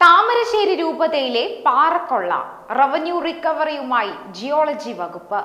താമരശ്ശേരി രൂപതയിലെ പാറക്കൊള്ള revenue റിക്കവറിയുമായി geology വകുപ്പ്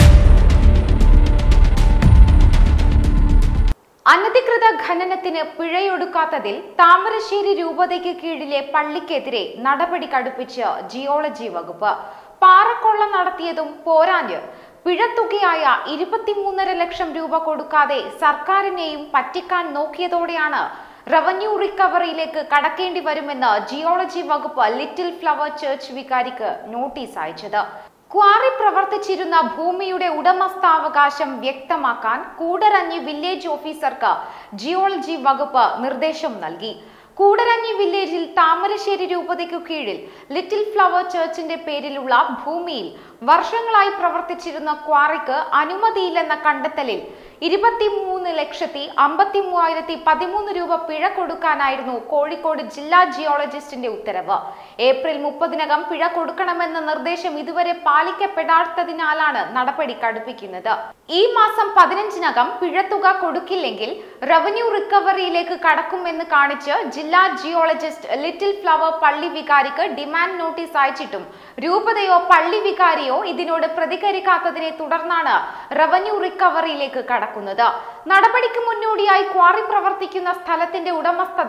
അനധികൃത ഖനനത്തിന് പിഴയൊടുക്കാത്തതിൽ താമരശ്ശേരി രൂപതയ്ക്ക് കീഴിലെ പള്ളിക്കെതിരെ നടപടി കടുപ്പിച്ച് ജിയോളജി വകുപ്പ് പാറക്കൊള്ള നടത്തിയതും പോരാഞ്ഞ് പിഴത്തുകയായ ഇരുപത്തിമൂന്നര ലക്ഷം രൂപ കൊടുക്കാതെ സർക്കാരിനെയും പറ്റിക്കാൻ നോക്കിയതോടെയാണ് റവന്യൂ റിക്കവറിയിലേക്ക് കടക്കേണ്ടി വരുമെന്ന് ജിയോളജി വകുപ്പ് ലിറ്റിൽ ഫ്ലവർ ചർച്ച് വികാരിക്ക് നോട്ടീസ് അയച്ചത് ക്വാറി പ്രവർത്തിച്ചിരുന്ന ഭൂമിയുടെ ഉടമസ്ഥാവകാശം വ്യക്തമാക്കാൻ കൂടരഞ്ഞി വില്ലേജ് ഓഫീസർക്ക് ജിയോളജി വകുപ്പ് നിർദ്ദേശം നൽകി കൂടരഞ്ഞി വില്ലേജിൽ താമരശ്ശേരി രൂപതയ്ക്കു കീഴിൽ ലിറ്റിൽ ഫ്ലവർ ചർച്ചിന്റെ പേരിലുള്ള ഭൂമിയിൽ വർഷങ്ങളായി പ്രവർത്തിച്ചിരുന്ന ക്വാറിക്ക് അനുമതിയില്ലെന്ന കണ്ടെത്തലിൽ ഇരുപത്തിമൂന്ന് ലക്ഷത്തി അമ്പത്തി മൂവായിരത്തി പതിമൂന്ന് രൂപ പിഴ കൊടുക്കാനായിരുന്നു കോഴിക്കോട് ജില്ലാ ജിയോളജിസ്റ്റിന്റെ ഉത്തരവ് ഏപ്രിൽ മുപ്പതിനകം പിഴ കൊടുക്കണമെന്ന നിർദ്ദേശം ഇതുവരെ പാലിക്കപ്പെടാത്തതിനാലാണ് നടപടി കടുപ്പിക്കുന്നത് ഈ മാസം പതിനഞ്ചിനകം പിഴത്തുക കൊടുക്കില്ലെങ്കിൽ റവന്യൂ റിക്കവറിയിലേക്ക് കടക്കുമെന്ന് കാണിച്ച് ജില്ലാ ജിയോളജിസ്റ്റ് ലിറ്റിൽ ഫ്ലവർ പള്ളി വികാരിക്ക് ഡിമാൻഡ് നോട്ടീസ് അയച്ചിട്ടും രൂപതയോ പള്ളി വികാരിയോ ഇതിനോട് പ്രതികരിക്കാത്തതിനെ തുടർന്നാണ് റവന്യൂ റിക്കവറിയിലേക്ക് കടക്കുന്നത് നടപടിക്ക് മുന്നോടിയായി ക്വാറി പ്രവർത്തിക്കുന്ന സ്ഥലത്തിന്റെ ഉടമസ്ഥത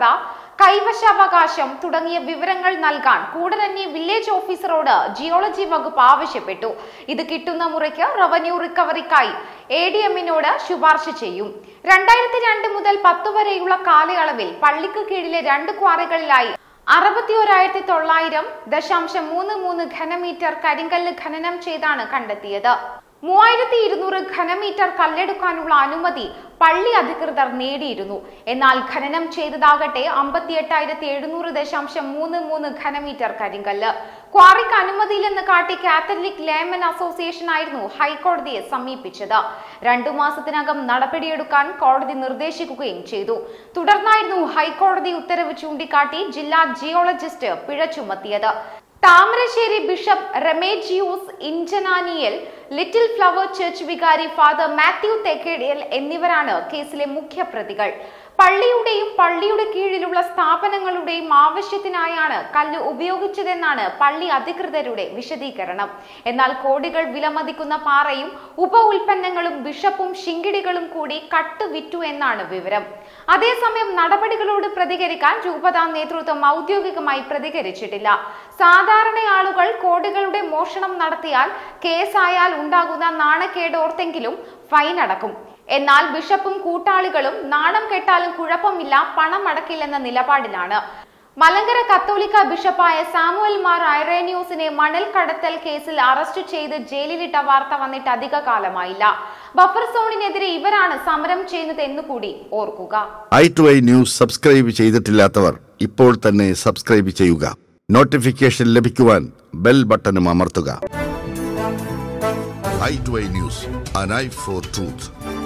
കൈവശാവകാശം തുടങ്ങിയ വിവരങ്ങൾ നൽകാൻ കൂടരഞ്ഞി വില്ലേജ് ഓഫീസറോട് ജിയോളജി വകുപ്പ് ആവശ്യപ്പെട്ടു ഇത് കിട്ടുന്ന മുറയ്ക്ക് റവന്യൂ റിക്കവറിക്കായി എ ഡി എമ്മിനോട് ശുപാർശ ചെയ്യും രണ്ടായിരത്തി രണ്ട് മുതൽ പത്ത് വരെയുള്ള കാലയളവിൽ പള്ളിക്ക് കീഴിലെ രണ്ട് ക്വാറികളിലായി അറുപത്തി ഒരായിരത്തി തൊള്ളായിരം ദശാംശം മൂന്ന് മൂന്ന് ഘനമീറ്റർ കരിങ്കല്ല് ഖനനം ചെയ്താണ് കണ്ടെത്തിയത് മൂവായിരത്തി ഇരുന്നൂറ് ഘനമീറ്റർ കല്ലെടുക്കാനുള്ള അനുമതി പള്ളി അധികൃതർ നേടിയിരുന്നു എന്നാൽ ഖനനം ചെയ്തതാകട്ടെ അമ്പത്തി എട്ടായിരത്തി എഴുന്നൂറ് ദശാംശം മൂന്ന് മൂന്ന് ഘനമീറ്റർ കരിങ്കല്ല് ക്വാറിക്ക് അനുമതിയില്ലെന്ന് കാട്ടി കാത്തലിക് ലേമൻ അസോസിയേഷൻ ആയിരുന്നു ഹൈക്കോടതിയെ സമീപിച്ചത് രണ്ടു മാസത്തിനകം നടപടിയെടുക്കാൻ കോടതി നിർദ്ദേശിക്കുകയും ചെയ്തു തുടർന്നായിരുന്നു ഹൈക്കോടതി ഉത്തരവ് ചൂണ്ടിക്കാട്ടി ജില്ലാ ജിയോളജിസ്റ്റ് പിഴ ചുമത്തിയത് Thamarassery bishop Remigius Inchananiyil little flower church വികാരി ഫാദർ മാത്യു തെക്കേഡിയൽ എന്നിവരാണ് കേസിലെ മുഖ്യ പ്രതികൾ പള്ളിയുടെയും പള്ളിയുടെ കീഴിലുള്ള സ്ഥാപനങ്ങളുടെയും ആവശ്യത്തിനായാണ് കല്ല് ഉപയോഗിച്ചതെന്നാണ് പള്ളി അധികൃതരുടെ വിശദീകരണം എന്നാൽ കോടികൾ വിലമതിക്കുന്ന പാറയും ഉപ ഉൽപ്പന്നങ്ങളും ബിഷപ്പും ശിങ്കിടികളും കൂടി കട്ട് വിറ്റു എന്നാണ് വിവരം അതേസമയം നടപടികളോട് പ്രതികരിക്കാൻ രൂപതാ നേതൃത്വം ഔദ്യോഗികമായി പ്രതികരിച്ചിട്ടില്ല സാധാരണ ആളുകൾ കോടികളുടെ മോഷണം നടത്തിയാൽ കേസായാൽ ഉണ്ടാകുന്ന നാണക്കേട് ഓർത്തെങ്കിലും ഫൈൻ അടക്കും എന്നാൽ ബിഷപ്പും കൂട്ടാളികളും നാണം കെട്ടാലും കുഴപ്പമില്ല പണം അടക്കില്ലെന്ന നിലപാടിലാണ് മലങ്കര കത്തോലിക്ക ബിഷപ്പായ സാമുവൽ മാർ ഐറേനിയോസിനെ മണൽ കടത്തൽ കേസിൽ അറസ്റ്റ് ചെയ്ത് ജയിലിലിട്ട വാർത്ത വന്നിട്ട് അധിക കാലമായില്ല ബഫർ സോണിനെതിരെ ഇവരാണ് സമരം ചെയ്യുന്നത് എന്നുകൂടി ഓർക്കുക eye to eye news subscribe ചെയ്തിട്ടില്ലാത്തവർ ഇപ്പോൾ തന്നെ സബ്സ്ക്രൈബ് ചെയ്യുക നോട്ടിഫിക്കേഷൻ ലഭിക്കുവാൻ ബെൽ ബട്ടണും അമർത്തുക eye to eye news an eye for truth